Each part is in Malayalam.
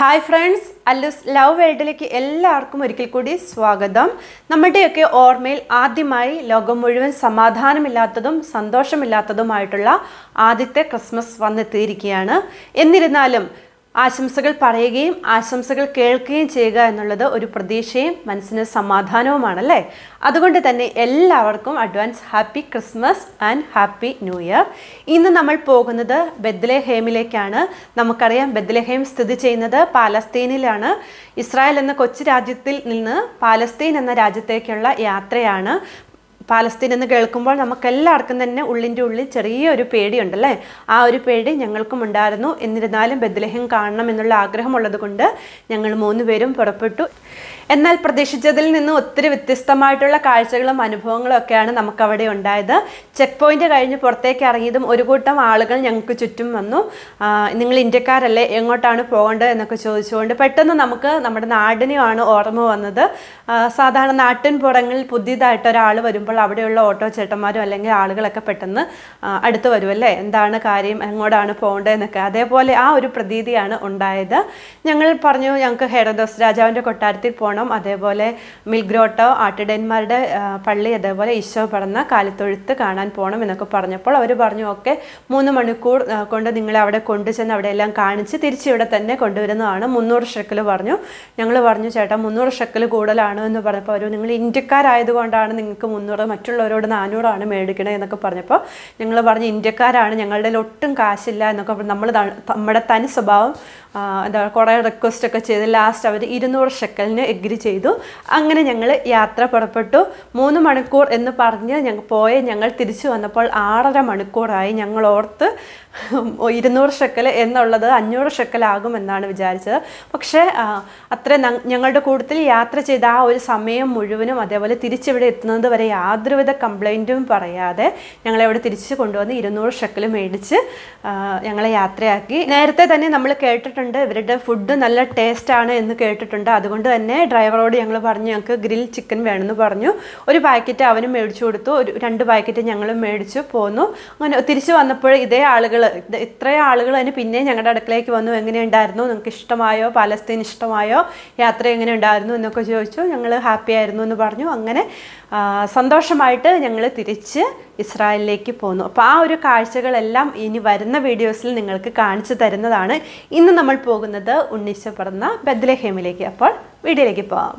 ഹായ് ഫ്രണ്ട്സ് അല്ലൂസ് ലവ് വേൾഡിലേക്ക് എല്ലാവർക്കും ഒരിക്കൽ കൂടി സ്വാഗതം നമ്മുടെയൊക്കെ ഓർമ്മയിൽ ആദ്യമായി ലോകം മുഴുവൻ സമാധാനമില്ലാത്തതും സന്തോഷമില്ലാത്തതുമായിട്ടുള്ള ആദ്യത്തെ ക്രിസ്മസ് വന്നെത്തിയിരിക്കുകയാണ് എന്നിരുന്നാലും ആശംസകൾ പറയുകയും ആശംസകൾ കേൾക്കുകയും ചെയ്യുക എന്നുള്ളത് ഒരു പ്രതീക്ഷയും മനസ്സിന് സമാധാനവുമാണല്ലേ അതുകൊണ്ട് തന്നെ എല്ലാവർക്കും advance happy Christmas and happy new year ഇന്ന് നമ്മൾ പോകുന്നത് ബദ്ലഹേമിലേക്കാണ് നമുക്കറിയാം ബദ്ലഹേം സ്ഥിതി ചെയ്യുന്നത് പാലസ്തീനിലാണ് ഇസ്രായേൽ എന്ന കൊച്ചു രാജ്യത്തിൽ നിന്ന് പാലസ്തീൻ എന്ന രാജ്യത്തേക്കുള്ള യാത്രയാണ് പാലസ്തീൻ എന്ന് കേൾക്കുമ്പോൾ നമുക്ക് എല്ലാവർക്കും തന്നെ ഉള്ളിൻ്റെ ഉള്ളിൽ ചെറിയൊരു പേടിയുണ്ടല്ലേ ആ ഒരു പേടി ഞങ്ങൾക്കും ഉണ്ടായിരുന്നു എന്നിരുന്നാലും ബദ്ലഹം കാണണം എന്നുള്ള ആഗ്രഹമുള്ളത് കൊണ്ട് ഞങ്ങൾ മൂന്ന് പേരും പുറപ്പെട്ടു എന്നാൽ പ്രതീക്ഷിച്ചതിൽ നിന്ന് ഒത്തിരി വ്യത്യസ്തമായിട്ടുള്ള കാഴ്ചകളും അനുഭവങ്ങളും ഒക്കെയാണ് നമുക്കവിടെ ഉണ്ടായത് ചെക്ക് പോയിന്റ് കഴിഞ്ഞ് പുറത്തേക്ക് ഇറങ്ങിയതും ഒരു കൂട്ടം ആളുകൾ ഞങ്ങൾക്ക് ചുറ്റും വന്നു ആ, നിങ്ങൾ ഇന്ത്യക്കാരല്ലേ എങ്ങോട്ടാണ് പോകേണ്ടത് എന്നൊക്കെ ചോദിച്ചുകൊണ്ട് പെട്ടെന്ന് നമുക്ക് നമ്മുടെ നാടിനെയാണ് ഓർമ്മ വന്നത് ആ, സാധാരണ നാട്ടിൻ പുറങ്ങളിൽ പുതിയതായിട്ട് ഒരാൾ വരുമ്പോൾ അവിടെയുള്ള ഓട്ടോ ചേട്ടന്മാരും അല്ലെങ്കിൽ ആളുകളൊക്കെ പെട്ടെന്ന് ആ, അടുത്ത് വരുമല്ലേ എന്താണ് കാര്യം എങ്ങോട്ടാണ് പോകേണ്ടത് എന്നൊക്കെ അതേപോലെ ആ ഒരു പ്രതീതിയാണ് ഉണ്ടായത് ഞങ്ങൾ പറഞ്ഞു ഞങ്ങൾക്ക് ഹെറദോസ് രാജാവിൻ്റെ കൊട്ടാരത്തിൽ പോകണം അതേപോലെ മിൽഗ്രോട്ടോ ആട്ടിടയന്മാരുടെ ആ, പള്ളി അതേപോലെ ഈശോ പറഞ്ഞ കാലിത്തൊഴുത്ത് കാണാൻ പോകണം എന്നൊക്കെ പറഞ്ഞപ്പോൾ അവർ പറഞ്ഞു ഓക്കെ മൂന്ന് മണിക്കൂർ ആ, കൊണ്ട് നിങ്ങളെ അവിടെ കൊണ്ടുചെന്ന് അവിടെ എല്ലാം കാണിച്ച് തിരിച്ച് ഇവിടെ തന്നെ കൊണ്ടുവരുന്നതാണ് മുന്നൂറ് ഷെക്കൽ പറഞ്ഞു ഞങ്ങൾ പറഞ്ഞു ചേട്ടാ മുന്നൂറ് ഷെക്കൽ കൂടുതലാണ് എന്ന് പറഞ്ഞപ്പോൾ അവർ നിങ്ങൾ ഇന്ത്യക്കാരായതുകൊണ്ടാണ് നിങ്ങൾക്ക് മുന്നൂറ് മറ്റുള്ളവരോട് നാനൂറാണ് മേടിക്കണേ എന്നൊക്കെ പറഞ്ഞപ്പോൾ ഞങ്ങൾ പറഞ്ഞു ഇന്ത്യക്കാരാണ് ഞങ്ങളുടെ കയ്യിൽ ഒട്ടും കാശില്ല എന്നൊക്കെ പറഞ്ഞ് നമ്മൾ നമ്മുടെ തനി സ്വഭാവം ആ, എന്താ കുറേ റിക്വസ്റ്റ് ഒക്കെ ചെയ്ത് ലാസ്റ്റ് അവർ ഇരുന്നൂറ് ഷെക്കലിന് എഗ്രി ചെയ്തു അങ്ങനെ ഞങ്ങൾ യാത്ര പുറപ്പെട്ടു മൂന്ന് മണിക്കൂർ എന്ന് പറഞ്ഞ് ഞങ്ങൾ പോയ ഞങ്ങൾ തിരിച്ചു വന്നപ്പോൾ ആറര മണിക്കൂറായി ഞങ്ങൾ ഓർത്ത് ഇരുന്നൂറ് ഷെക്കൽ എന്നുള്ളത് അഞ്ഞൂറ് ഷെക്കലാകും എന്നാണ് വിചാരിച്ചത് പക്ഷേ ആ, അത്ര ന- ഞങ്ങളുടെ കൂട്ടത്തിൽ യാത്ര ചെയ്ത ആ ഒരു സമയം മുഴുവനും അതേപോലെ തിരിച്ചിവിടെ എത്തുന്നത് വരെ യാതൊരുവിധ കംപ്ലൈൻറ്റും പറയാതെ ഞങ്ങളെ ഇവിടെ തിരിച്ച് കൊണ്ടുവന്ന് ഇരുന്നൂറ് ഷെക്കൽ മേടിച്ച് ആ, ഞങ്ങളെ യാത്രയാക്കി നേരത്തെ തന്നെ നമ്മൾ കേട്ടിട്ടുണ്ട് ഇവരുടെ ഫുഡ് നല്ല ടേസ്റ്റ് ആണ് എന്ന് കേട്ടിട്ടുണ്ട് അതുകൊണ്ട് തന്നെ ഡ്രൈവറോട് ഞങ്ങൾ പറഞ്ഞു ഞങ്ങൾക്ക് ഗ്രിൽ ചിക്കൻ വേണമെന്ന് പറഞ്ഞു ഒരു പാക്കറ്റ് അവനും മേടിച്ചു കൊടുത്തു ഒരു രണ്ട് പാക്കറ്റ് ഞങ്ങളും മേടിച്ചു പോന്നു അങ്ങനെ തിരിച്ചു വന്നപ്പോൾ ഇതേ ആളുകൾ ഇത്രയും ആളുകൾ തന്നെ പിന്നെ ഞങ്ങളുടെ അടുക്കളയ്ക്ക് വന്നു എങ്ങനെയുണ്ടായിരുന്നു നിങ്ങൾക്ക് ഇഷ്ടമായോ പാലസ്തീൻ ഇഷ്ടമായോ യാത്ര എങ്ങനെ ഉണ്ടായിരുന്നു എന്നൊക്കെ ചോദിച്ചു ഞങ്ങൾ ഹാപ്പി ആയിരുന്നു എന്ന് പറഞ്ഞു അങ്ങനെ ആ, സന്തോഷമായിട്ട് ഞങ്ങൾ തിരിച്ച് ഇസ്രായേലിലേക്ക് പോന്നു അപ്പോൾ ആ ഒരു കാഴ്ചകളെല്ലാം ഇനി വരുന്ന വീഡിയോസിൽ നിങ്ങൾക്ക് കാണിച്ചു തരുന്നതാണ് ഇന്ന് നമ്മൾ പോകുന്നത് ഉണ്ണീശ പിറന്ന ബദ്ലഹേമിലേക്ക് അപ്പോൾ വീഡിയോയിലേക്ക് പോവാം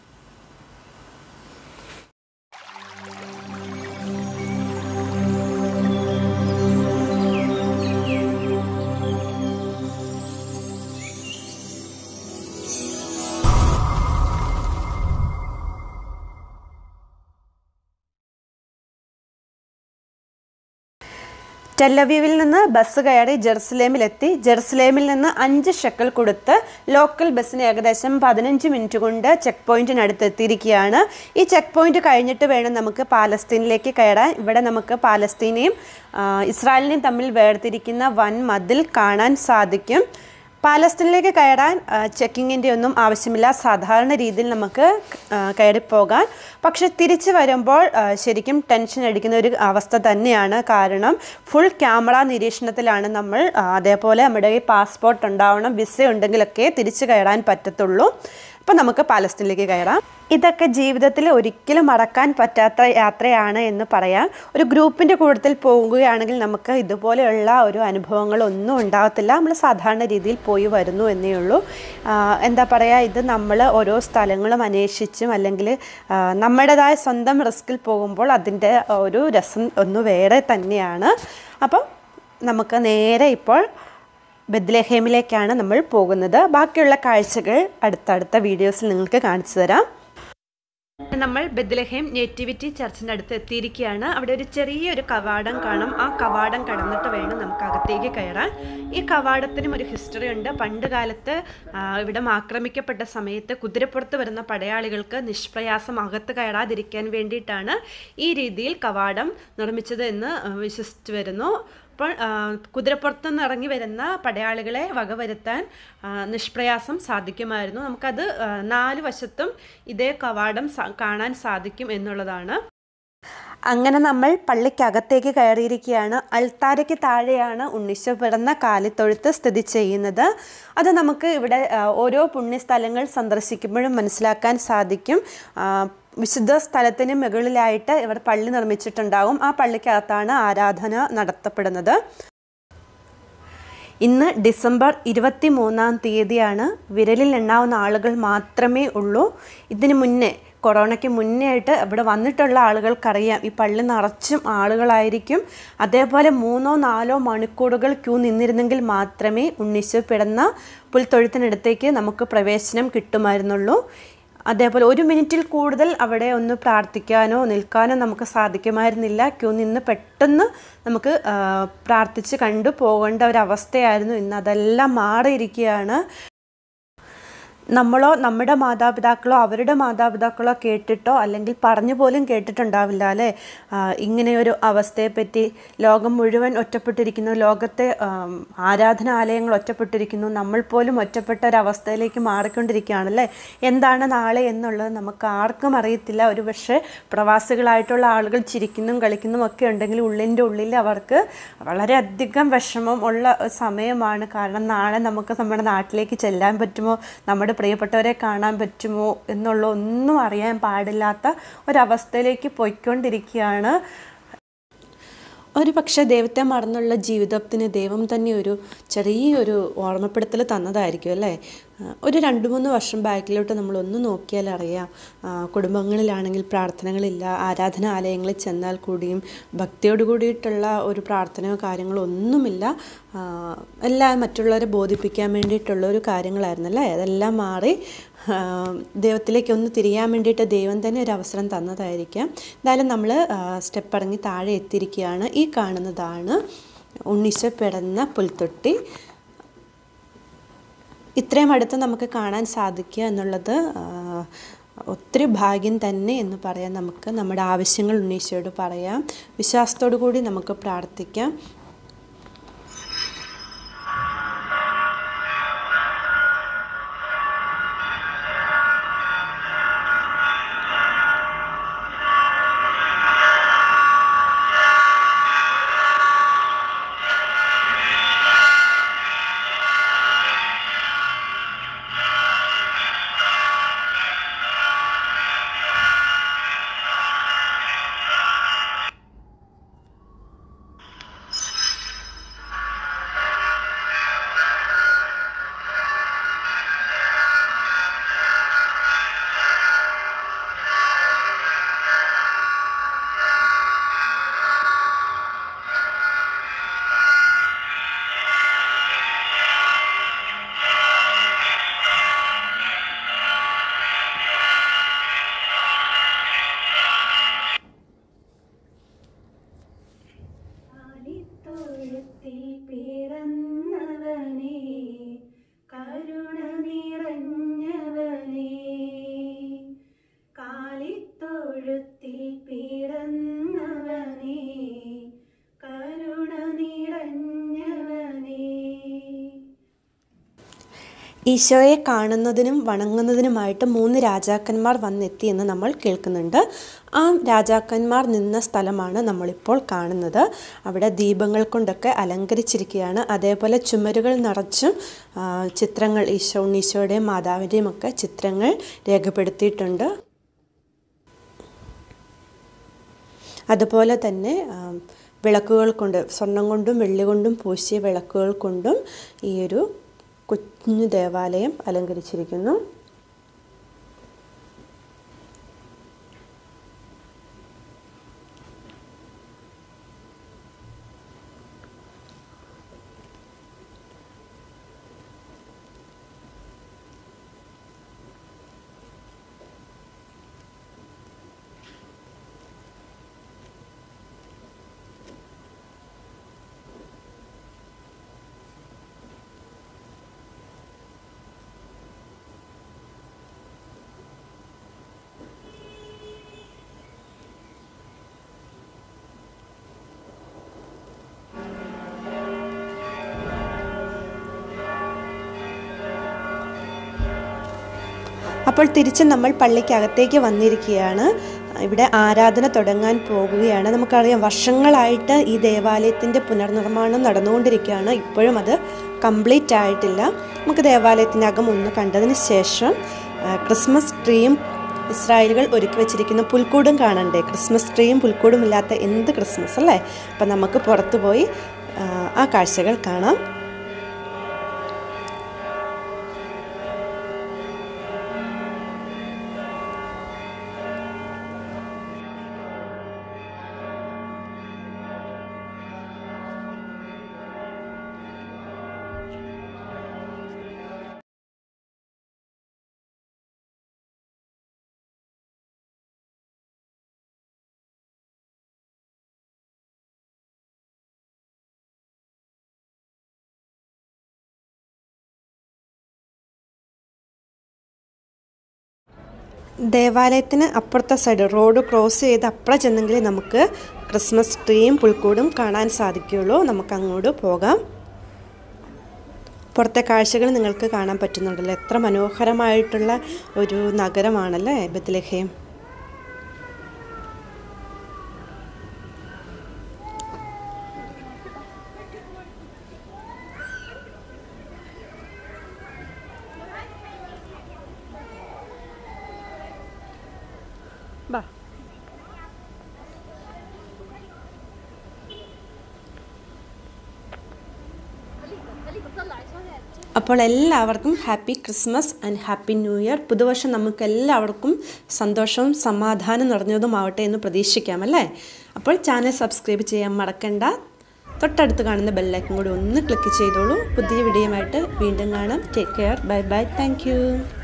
ടെല്ലവീവിൽ നിന്ന് ബസ് കയറി ജെറുസലേമിലെത്തി ജെറുസലേമിൽ നിന്ന് അഞ്ച് ഷെക്കൽ കൊടുത്ത് ലോക്കൽ ബസ്സിന് ഏകദേശം പതിനഞ്ച് മിനിറ്റ് കൊണ്ട് ചെക്ക് പോയിന്റിനടുത്ത് എത്തിയിരിക്കുകയാണ് ഈ ചെക്ക് പോയിന്റ് കഴിഞ്ഞിട്ട് വേണം നമുക്ക് പാലസ്തീനിലേക്ക് കയറാൻ ഇവിടെ നമുക്ക് പാലസ്തീനെയും ആ, ഇസ്രായേലിനെയും തമ്മിൽ വേർതിരിക്കുന്ന വൻ മതിൽ കാണാൻ സാധിക്കും പാലസ്തീനിലേക്ക് കയറാൻ ചെക്കിങ്ങിൻ്റെ ഒന്നും ആവശ്യമില്ല സാധാരണ രീതിയിൽ നമുക്ക് ആ, കയറിപ്പോകാൻ പക്ഷെ തിരിച്ചു വരുമ്പോൾ ആ, ശരിക്കും ടെൻഷൻ അടിക്കുന്ന ഒരു അവസ്ഥ തന്നെയാണ് കാരണം ഫുൾ ക്യാമറ നിരീക്ഷണത്തിലാണ് നമ്മൾ ആ, അതേപോലെ നമ്മുടെ ഈ പാസ്പോർട്ട് ഉണ്ടാവണം വിസ ഉണ്ടെങ്കിലൊക്കെ തിരിച്ചു കയറാൻ പറ്റത്തുള്ളൂ അപ്പോൾ നമുക്ക് പാലസ്തീനിലേക്ക് കയറാം ഇതൊക്കെ ജീവിതത്തിൽ ഒരിക്കലും മറക്കാൻ പറ്റാത്ത യാത്രയാണ് എന്ന് പറയാം ഒരു ഗ്രൂപ്പിൻ്റെ കൂട്ടത്തിൽ പോകുകയാണെങ്കിൽ നമുക്ക് ഇതുപോലെയുള്ള ഒരു അനുഭവങ്ങളൊന്നും ഉണ്ടാകത്തില്ല നമ്മൾ സാധാരണ രീതിയിൽ പോയി വരുന്നു എന്നേ ഉള്ളൂ ആ, എന്താ പറയുക ഇത് നമ്മൾ ഓരോ സ്ഥലങ്ങളും അന്വേഷിച്ചും അല്ലെങ്കിൽ ആ, നമ്മുടേതായ സ്വന്തം റിസ്കിൽ പോകുമ്പോൾ അതിൻ്റെ ഒരു രസം ഒന്ന് വേറെ തന്നെയാണ് അപ്പം നമുക്ക് നേരെ ഇപ്പോൾ ബദ്ലഹേമിലേക്കാണ് നമ്മൾ പോകുന്നത് ബാക്കിയുള്ള കാഴ്ചകൾ അടുത്തടുത്ത വീഡിയോസിൽ നിങ്ങൾക്ക് കാണിച്ചു തരാം നമ്മൾ ബദ്ലഹേം നേറ്റിവിറ്റി ചർച്ചിൻ്റെ അടുത്ത് എത്തിയിരിക്കുകയാണ് അവിടെ ഒരു ചെറിയൊരു കവാടം കാണും ആ കവാടം കടന്നിട്ട് വേണം നമുക്ക് അകത്തേക്ക് കയറാൻ ഈ കവാടത്തിനും ഒരു ഹിസ്റ്ററി ഉണ്ട് പണ്ട് കാലത്ത് ആ, ഇവിടം ആക്രമിക്കപ്പെട്ട സമയത്ത് കുതിരപ്പുറത്ത് വരുന്ന പടയാളികൾക്ക് നിഷ്പ്രയാസം അകത്ത് കയറാതിരിക്കാൻ വേണ്ടിയിട്ടാണ് ഈ രീതിയിൽ കവാടം നിർമ്മിച്ചത് എന്ന് ആ, വിശ്വസിച്ചു വരുന്നു അപ്പോൾ ആ, കുതിരപ്പുറത്ത് നിന്ന് ഇറങ്ങി വരുന്ന പടയാളികളെ വകവരുത്താൻ ആ, നിഷ്പ്രയാസം സാധിക്കുമായിരുന്നു നമുക്കത് ആ, നാല് വശത്തും ഇതേ കവാടം സ- കാണാൻ സാധിക്കും എന്നുള്ളതാണ് അങ്ങനെ നമ്മൾ പള്ളിക്കകത്തേക്ക് കയറിയിരിക്കുകയാണ് അൽത്താരയ്ക്ക് താഴെയാണ് ഉണ്ണീശോ പിറന്ന കാലിത്തൊഴുത്ത് സ്ഥിതി ചെയ്യുന്നത് അത് നമുക്ക് ഇവിടെ ആ, ഓരോ പുണ്യസ്ഥലങ്ങൾ സന്ദർശിക്കുമ്പോഴും മനസ്സിലാക്കാൻ സാധിക്കും ആ, വിശുദ്ധ സ്ഥലത്തിന് മുകളിലായിട്ട് ഇവിടെ പള്ളി നിർമ്മിച്ചിട്ടുണ്ടാകും ആ പള്ളിക്കകത്താണ് ആരാധന നടത്തപ്പെടുന്നത് ഇന്ന് ഡിസംബർ ഇരുപത്തി മൂന്നാം തീയതിയാണ് വിരലിൽ എണ്ണാവുന്ന ആളുകൾ മാത്രമേ ഉള്ളൂ ഇതിന് മുന്നേ കൊറോണയ്ക്ക് മുന്നേ ആയിട്ട് ഇവിടെ വന്നിട്ടുള്ള ആളുകൾക്കറിയാം ഈ പള്ളി നിറച്ചും ആളുകളായിരിക്കും അതേപോലെ മൂന്നോ നാലോ മണിക്കൂറുകൾ ക്യൂ നിന്നിരുന്നെങ്കിൽ മാത്രമേ ഉണ്ണീശോ പിടന്ന പുൽത്തൊഴുത്തിനടുത്തേക്ക് നമുക്ക് പ്രവേശനം കിട്ടുമായിരുന്നുള്ളൂ അതേപോലെ ഒരു മിനിറ്റിൽ കൂടുതൽ അവിടെ ഒന്ന് പ്രാർത്ഥിക്കാനോ നിൽക്കാനോ നമുക്ക് സാധിക്കുമായിരുന്നില്ല ക്യൂ നിന്ന് പെട്ടെന്ന് നമുക്ക് ആ, പ്രാർത്ഥിച്ച് കണ്ടു പോകേണ്ട ഒരവസ്ഥയായിരുന്നു ഇന്ന് അതെല്ലാം മാറിയിരിക്കുകയാണ് നമ്മളോ നമ്മുടെ മാതാപിതാക്കളോ അവരുടെ മാതാപിതാക്കളോ കേട്ടിട്ടോ അല്ലെങ്കിൽ പറഞ്ഞു പോലും കേട്ടിട്ടുണ്ടാവില്ല അല്ലേ ആ, ഇങ്ങനെയൊരു അവസ്ഥയെപ്പറ്റി ലോകം മുഴുവൻ ഒറ്റപ്പെട്ടിരിക്കുന്നു ലോകത്തെ ആം, ആരാധനാലയങ്ങൾ ഒറ്റപ്പെട്ടിരിക്കുന്നു നമ്മൾ പോലും ഒറ്റപ്പെട്ട ഒരവസ്ഥയിലേക്ക് മാറിക്കൊണ്ടിരിക്കുകയാണല്ലേ എന്താണ് നാളെ എന്നുള്ളത് നമുക്ക് ആർക്കും അറിയത്തില്ല ഒരു പക്ഷേ പ്രവാസികളായിട്ടുള്ള ആളുകൾ ചിരിക്കുന്നും കളിക്കുന്നും ഒക്കെ ഉണ്ടെങ്കിൽ ഉള്ളിൻ്റെ ഉള്ളിൽ അവർക്ക് വളരെയധികം വിഷമം ഉള്ള സമയമാണ് കാരണം നാളെ നമുക്ക് നമ്മുടെ നാട്ടിലേക്ക് ചെല്ലാൻ പറ്റുമോ നമ്മുടെ പ്രിയപ്പെട്ടവരെ കാണാൻ പറ്റുമോ എന്നുള്ള ഒന്നും അറിയാൻ പാടില്ലാത്ത ഒരവസ്ഥയിലേക്ക് പോയിക്കൊണ്ടിരിക്കുകയാണ് ഒരു പക്ഷേ ദൈവത്തെ മറന്നുള്ള ജീവിതത്തിന് ദൈവം തന്നെ ഒരു ചെറിയൊരു ഓർമ്മപ്പെടുത്തൽ തന്നതായിരിക്കും അല്ലേ ആ, ഒരു രണ്ട് മൂന്ന് വർഷം ബാക്കിലോട്ട് നമ്മളൊന്ന് നോക്കിയാൽ അറിയാം ആ, കുടുംബങ്ങളിലാണെങ്കിൽ പ്രാർത്ഥനകളില്ല ആരാധനാലയങ്ങളിൽ ചെന്നാൽ കൂടിയും ഭക്തിയോട് കൂടിയിട്ടുള്ള ഒരു പ്രാർത്ഥനയോ കാര്യങ്ങളോ ഒന്നുമില്ല ആ, എല്ലാം മറ്റുള്ളവരെ ബോധിപ്പിക്കാൻ വേണ്ടിയിട്ടുള്ള ഒരു കാര്യങ്ങളായിരുന്നു അല്ലേ അതെല്ലാം മാറി ആ, ദൈവത്തിലേക്ക് ഒന്ന് തിരിയാൻ വേണ്ടിയിട്ട് ദൈവം തന്നെ ഒരു അവസരം തന്നതായിരിക്കാം എന്തായാലും നമ്മൾ സ്റ്റെപ്പ് ഇറങ്ങി താഴെ എത്തിയിരിക്കുകയാണ് ഈ കാണുന്നതാണ് ഉണ്ണീശോ പിടന്ന പുൽത്തൊട്ടി ഇത്രയും അടുത്ത് നമുക്ക് കാണാൻ സാധിക്കുക എന്നുള്ളത് ആ, ഒത്തിരി ഭാഗ്യം തന്നെ എന്ന് പറയാം നമുക്ക് നമ്മുടെ ആവശ്യങ്ങൾ ഉണ്ണീശോയോട് പറയാം വിശ്വാസത്തോടു കൂടി നമുക്ക് പ്രാർത്ഥിക്കാം കാലിത്തൊഴുത്തിൽ പിറന്നവനേ കരുണ നിറഞ്ഞവനേ കാലിത്തൊഴുത്തിൽ പിറന്നവനേ കരുണ നിറഞ്ഞവനേ ഈശോയെ കാണുന്നതിനും വണങ്ങുന്നതിനുമായിട്ട് മൂന്ന് രാജാക്കന്മാർ വന്നെത്തി എന്ന് നമ്മൾ കേൾക്കുന്നുണ്ട് ആ രാജാക്കന്മാർ നിന്ന സ്ഥലമാണ് നമ്മളിപ്പോൾ കാണുന്നത് അവിടെ ദീപങ്ങൾ കൊണ്ടൊക്കെ അലങ്കരിച്ചിരിക്കുകയാണ് അതേപോലെ ചുമരുകൾ നിറച്ചും ആ, ചിത്രങ്ങൾ ഈശോ ഉണ്ണീശോയുടെയും മാതാവിൻ്റെയും ഒക്കെ ചിത്രങ്ങൾ രേഖപ്പെടുത്തിയിട്ടുണ്ട് അതുപോലെ തന്നെ ആ, വിളക്കുകൾ കൊണ്ട് സ്വർണം കൊണ്ടും വെള്ളി കൊണ്ടും പൂശിയ വിളക്കുകൾ കൊണ്ടും ഈ ഒരു കുഞ്ഞു ദേവാലയം അലങ്കരിച്ചിരിക്കുന്നു അപ്പോൾ തിരിച്ച് നമ്മൾ പള്ളിക്കകത്തേക്ക് വന്നിരിക്കുകയാണ് ഇവിടെ ആരാധന തുടങ്ങാൻ പോകുകയാണ് നമുക്കറിയാം വർഷങ്ങളായിട്ട് ഈ ദേവാലയത്തിൻ്റെ പുനർനിർമ്മാണം നടന്നുകൊണ്ടിരിക്കുകയാണ് ഇപ്പോഴും അത് കംപ്ലീറ്റ് ആയിട്ടില്ല നമുക്ക് ദേവാലയത്തിനകം ഒന്ന് കണ്ടതിന് ശേഷം ആ, ക്രിസ്മസ് ട്രീയും ഇസ്രായേലുകൾ ഒരുക്കി വെച്ചിരിക്കുന്ന പുൽക്കൂടും കാണണ്ടേ ക്രിസ്മസ് ട്രീയും പുൽക്കൂടും ഇല്ലാത്ത എന്ത് ക്രിസ്മസ് അല്ലേ അപ്പം നമുക്ക് പുറത്തു പോയി ആ, ആ കാഴ്ചകൾ കാണാം ദേവാലയത്തിന് അപ്പുറത്തെ സൈഡ് റോഡ് ക്രോസ് ചെയ്ത് അപ്പുറം ചെന്നെങ്കിൽ നമുക്ക് ക്രിസ്മസ് ട്രീയും പുൽക്കൂടും കാണാൻ സാധിക്കുകയുള്ളൂ നമുക്ക് അങ്ങോട്ട് പോകാം പുറത്തെ കാഴ്ചകൾ നിങ്ങൾക്ക് കാണാൻ പറ്റുന്നുണ്ടല്ലോ എത്ര മനോഹരമായിട്ടുള്ള ഒരു നഗരമാണല്ലേ ബത്ലഹേം ബാ അപ്പോൾ എല്ലാവർക്കും happy Christmas and happy new year പുതുവർഷം നമുക്ക് എല്ലാവർക്കും സന്തോഷവും സമാധാനം നിറഞ്ഞതുമാവട്ടെ എന്ന് പ്രതീക്ഷിക്കാം അല്ലേ അപ്പോൾ ചാനൽ സബ്സ്ക്രൈബ് ചെയ്യാൻ മറക്കണ്ട തൊട്ടടുത്ത് കാണുന്ന ബെല്ലൈക്കൻ കൂടി ഒന്ന് ക്ലിക്ക് ചെയ്തോളൂ പുതിയ വീഡിയോയുമായിട്ട് വീണ്ടും കാണാം take care bye bye thank